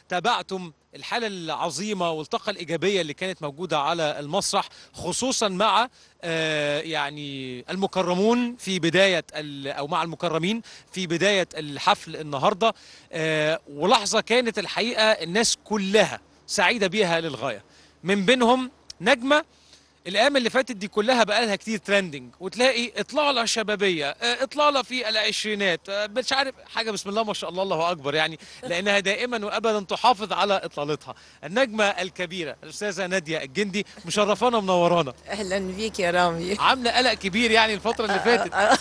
تابعتم الحالة العظيمة والطاقة الإيجابية اللي كانت موجودة على المسرح خصوصا مع آه، يعني المكرمون في بداية ال- أو مع المكرمين في بداية الحفل النهاردة آه، ولحظة كانت الحقيقة الناس كلها سعيدة بيها للغاية من بينهم نجمة الايام اللي فاتت دي كلها بقى لها كتير ترندنج وتلاقي اطلع لها شبابيه آه، اطلع لها في العشرينات آه، مش عارف حاجه بسم الله ما شاء الله الله اكبر يعني لانها دائما وابدا تحافظ على اطلالتها النجمه الكبيره الاستاذه ناديه الجندي مشرفانا ومنورانا اهلا بيك يا رامي عامله قلق كبير يعني الفتره اللي فاتت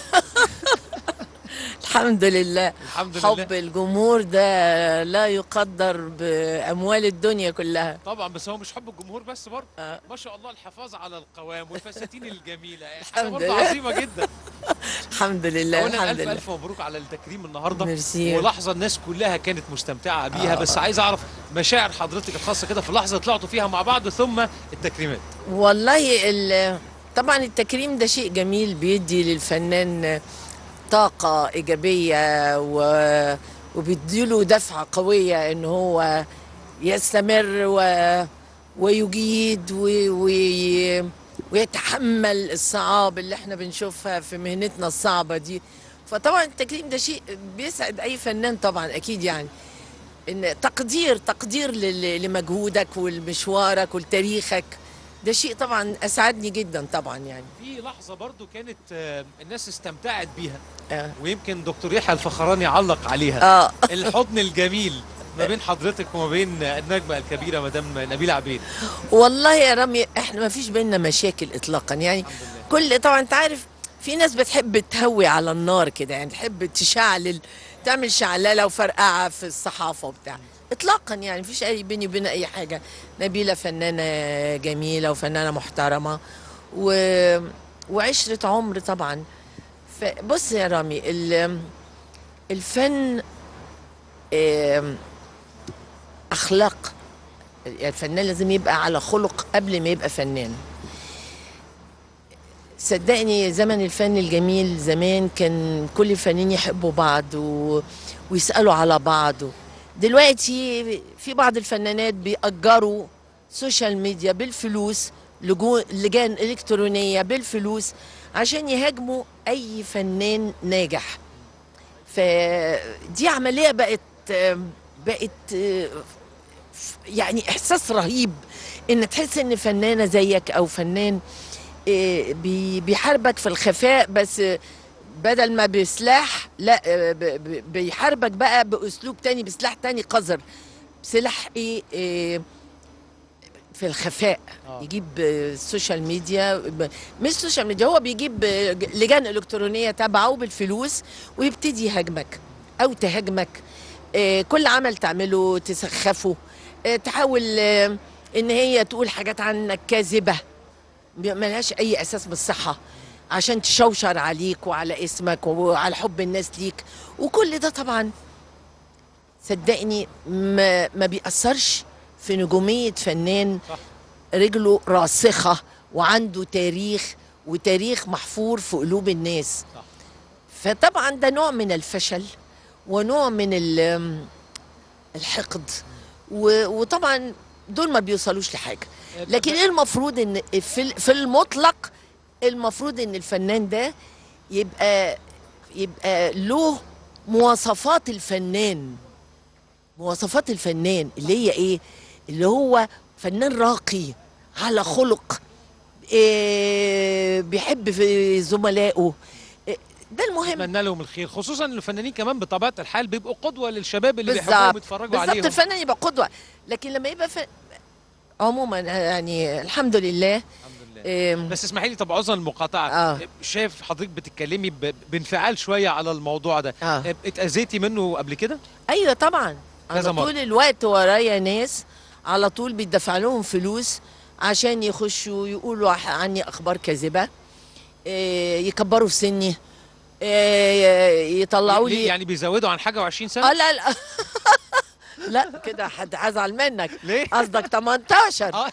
الحمد لله الحمد حب لله الجمهور ده لا يقدر باموال الدنيا كلها طبعا بس هو مش حب الجمهور بس برضه آه. ما شاء الله الحفاظ على القوام والفساتين الجميله حاجه الحمد برضه لله. عظيمه جدا الحمد لله اولا الحمد الف لله الف مبروك على التكريم النهارده ميرسي. ولحظه الناس كلها كانت مستمتعه بيها آه. بس عايز اعرف مشاعر حضرتك الخاصه كده في اللحظه اللي طلعتوا فيها مع بعض ثم التكريمات والله ال- طبعا التكريم ده شيء جميل بيدي للفنان طاقة إيجابية و... وبيديله دفعة قوية إن هو يستمر و... ويجيد و... و... ويتحمل الصعاب اللي احنا بنشوفها في مهنتنا الصعبة دي فطبعا التكريم ده شيء بيسعد أي فنان طبعا أكيد يعني ان تقدير تقدير لل- لمجهودك ولمشوارك ولتاريخك ده شيء طبعا اسعدني جدا طبعا يعني في لحظه برضو كانت آه، الناس استمتعت بيها اه, ويمكن دكتور يحيى الفخراني علق عليها آه. الحضن الجميل ما بين حضرتك وما بين النجمه الكبيره مدام نبيله عبيد والله يا رامي احنا ما فيش بينا مشاكل اطلاقا يعني الحمد لله كل طبعا انت عارف في ناس بتحب تهوي على النار كده يعني تحب تشعلل تعمل شعلله وفرقعه في الصحافه وبتاع اطلاقا يعني مفيش اي بيني وبين اي حاجه نبيله فنانه جميله وفنانه محترمه و... وعشره عمر طبعا فبص يا رامي ال... الفن آم، اخلاق يعني الفنان لازم يبقى على خلق قبل ما يبقى فنان صدقني زمن الفن الجميل زمان كان كل الفنانين يحبوا بعض و... ويسألوا على بعض دلوقتي في بعض الفنانات بيأجروا سوشيال ميديا بالفلوس لجو... لجان إلكترونية بالفلوس عشان يهاجموا أي فنان ناجح فدي عملية بقت بقت يعني إحساس رهيب إن تحس إن فنانة زيك أو فنان إيه، بي- بيحاربك في الخفاء بس بدل ما بسلاح لا آه، ب- ب- بيحاربك بقى باسلوب تاني بسلاح تاني قذر سلاح ايه, إيه في الخفاء آه. يجيب آه، السوشيال ميديا ب- مش سوشيال ميديا هو بيجيب آه، ج- لجان الكترونيه تبعه بالفلوس ويبتدي يهاجمك او تهاجمك آه، كل عمل تعمله تسخفه آه، تحاول آه، ان هي تقول حاجات عنك كاذبه ملهاش اي اساس بالصحه عشان تشوشر عليك وعلى اسمك وعلى حب الناس ليك وكل ده طبعا صدقني ما ما بيأثرش في نجومية فنان صح. رجله راسخة وعنده تاريخ وتاريخ محفور في قلوب الناس صح. فطبعا ده نوع من الفشل ونوع من ال- الحقد و- وطبعا دول ما بيوصلوش لحاجة لكن ايه المفروض ان في ال- في المطلق المفروض ان الفنان ده يبقى يبقى له مواصفات الفنان مواصفات الفنان اللي هي ايه اللي هو فنان راقي على خلق إيه بيحب في زملائه إيه ده المهم اتمنى لهم الخير خصوصا ان الفنانين كمان بطبيعه الحال بيبقوا قدوه للشباب اللي بيحبوهم يتفرجوا بالظبط عليهم الفنان يبقى قدوه لكن لما يبقى ف... عموما يعني الحمد لله الحمد لله إيه بس اسمحي لي طب عذرا المقاطعه آه. شايف حضرتك بتتكلمي ب... بانفعال شويه على الموضوع ده آه. اتاذيتي منه قبل كده ايوه طبعا كذا على مرة. طول الوقت ورايا ناس على طول بيدفع لهم فلوس عشان يخشوا يقولوا ح- عني اخبار كاذبه إيه، يكبروا في سني إيه، يطلعوا ليه؟ لي يعني بيزودوا عن حاجه و20 سنه اه لا لا لا كده حد هزعل منك ليه قصدك 18 آه.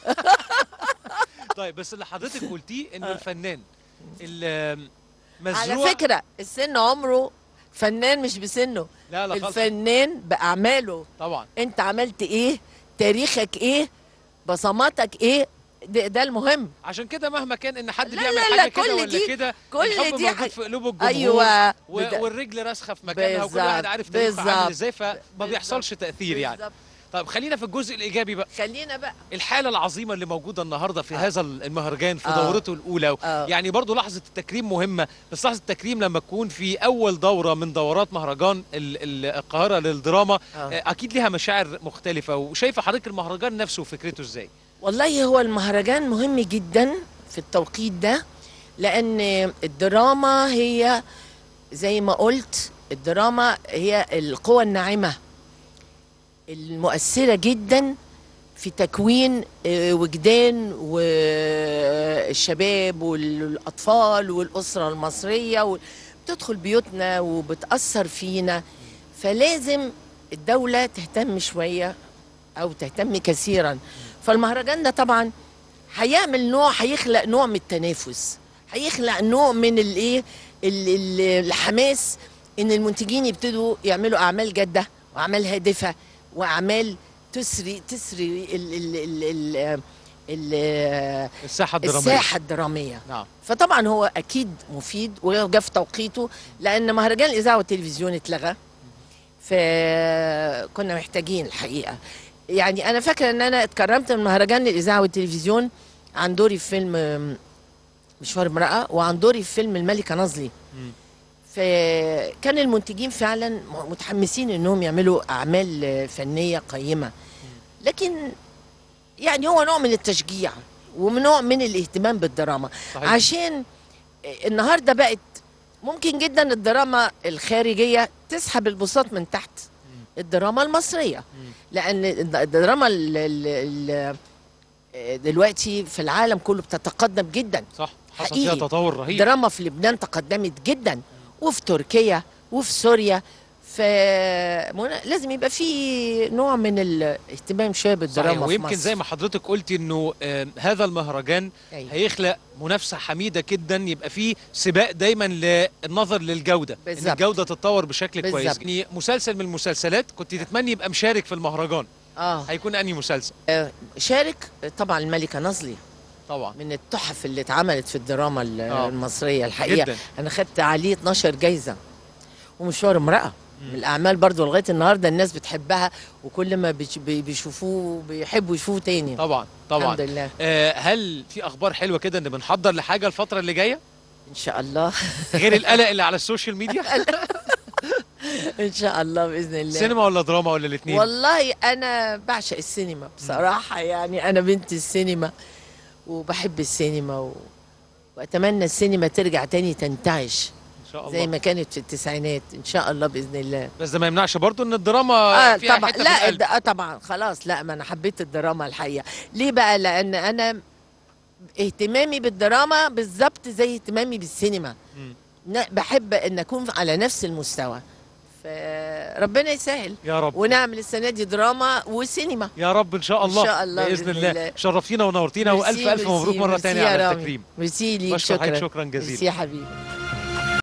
طيب بس اللي حضرتك قلتيه انه الفنان اللي على مزروع فكره السن عمره فنان مش بسنه لا لا خالص الفنان باعماله طبعا انت عملت ايه تاريخك ايه بصماتك ايه ده, ده المهم عشان كده مهما كان ان حد لا، بيعمل لا، لا، حاجه كده كل ولا دي- كده كل الحب دي موجود حاجة- في قلوب الجمهور ايوه و... بدا- والرجل راسخه في مكانها وكل واحد بالظبط، عارف تاريخه عامل بالظبط، ازاي فما بالظبط. بيحصلش تاثير يعني بالظبط. طيب خلينا في الجزء الايجابي بقى خلينا بقى الحاله العظيمه اللي موجوده النهارده في آه. هذا المهرجان في آه. دورته الاولى آه. يعني برضو لحظه التكريم مهمه بس لحظه التكريم لما تكون في اول دوره من دورات مهرجان ال- ال- القاهره للدراما آه. آه، اكيد ليها مشاعر مختلفه وشايفه حضرتك المهرجان نفسه وفكرته ازاي والله هو المهرجان مهم جدا في التوقيت ده لان الدراما هي زي ما قلت الدراما هي القوة الناعمة المؤثرة جدا في تكوين آه، وجدان والشباب والأطفال والأسرة المصرية و- بتدخل بيوتنا وبتأثر فينا فلازم الدولة تهتم شوية أو تهتم كثيرا فالمهرجان ده طبعا هيعمل نوع هيخلق نوع من التنافس هيخلق نوع من الايه ال- ال- الحماس ان المنتجين يبتدوا يعملوا اعمال جاده واعمال هادفه واعمال تسري تسري ال ال ال ال ال الساحه الدراميه الساحه الدراميه نعم فطبعا هو اكيد مفيد وجا في توقيته لان مهرجان الاذاعه والتلفزيون اتلغى فكنا محتاجين الحقيقه يعني انا فاكره ان انا اتكرمت من مهرجان الاذاعه والتلفزيون عن دوري في فيلم آم، مشوار امراه وعن دوري في فيلم الملكه نظلي مم. فكان المنتجين فعلا م- متحمسين انهم يعملوا اعمال آه، فنيه قيمه لكن يعني هو نوع من التشجيع ونوع من الاهتمام بالدراما صحيح عشان النهارده بقت ممكن جدا الدراما الخارجيه تسحب البساط من تحت الدراما المصريه مم. لان الدراما ال- ال- ال- دلوقتي في العالم كله بتتقدم جدا صح حصل فيها حقيقي. تطور رهيب الدراما في لبنان تقدمت جدا وفي تركيا وفي سوريا ف لازم يبقى في نوع من الاهتمام شويه صحيح بالدراما في ويمكن مصر زي ما حضرتك قلتي انه آه، هذا المهرجان أيوة. هيخلق منافسه حميده جدا يبقى فيه سباق دايما للنظر للجوده ان بالظبط. الجوده تتطور بشكل كويس بالظبط. يعني مسلسل من المسلسلات كنت تتمني يبقى مشارك في المهرجان اه هيكون انهي مسلسل شارك طبعا الملكه نظلي طبعا من التحف اللي اتعملت في الدراما ال- آه. المصريه الحقيقه جدا انا خدت عليه 12 جايزه ومشوار امراه من الاعمال برضو لغايه النهارده الناس بتحبها وكل ما بيش- بي- بيشوفوه بيحبوا يشوفوه تاني طبعا طبعا الحمد لله آه هل في اخبار حلوه كده ان بنحضر لحاجه الفتره اللي جايه ان شاء الله غير القلق اللي على السوشيال ميديا ان شاء الله باذن الله سينما ولا دراما ولا الاثنين والله انا بعشق السينما بصراحه يعني انا بنت السينما وبحب السينما و... واتمنى السينما ترجع تاني تنتعش ان شاء زي الله ما كانت في التسعينات ان شاء الله باذن الله بس ده ما يمنعش برضو ان الدراما اه فيها طبعا حته في لا القلب. ده- اه طبعا خلاص لا ما انا حبيت الدراما الحقيقه ليه بقى لان انا اهتمامي بالدراما بالظبط زي اهتمامي بالسينما مم. ن- بحب ان اكون على نفس المستوى فربنا يسهل يا رب ونعمل السنه دي دراما وسينما يا رب ان شاء إن الله شاء الله باذن بإذن الله الله. شرفتينا ونورتينا والف ميرسي- الف مبروك ميرسي- مره ميرسي ثانيه يا على رامي. التكريم ميرسي ليك بشكر حضرتك شكرا شكرا جزيلا ميرسي يا حبيبي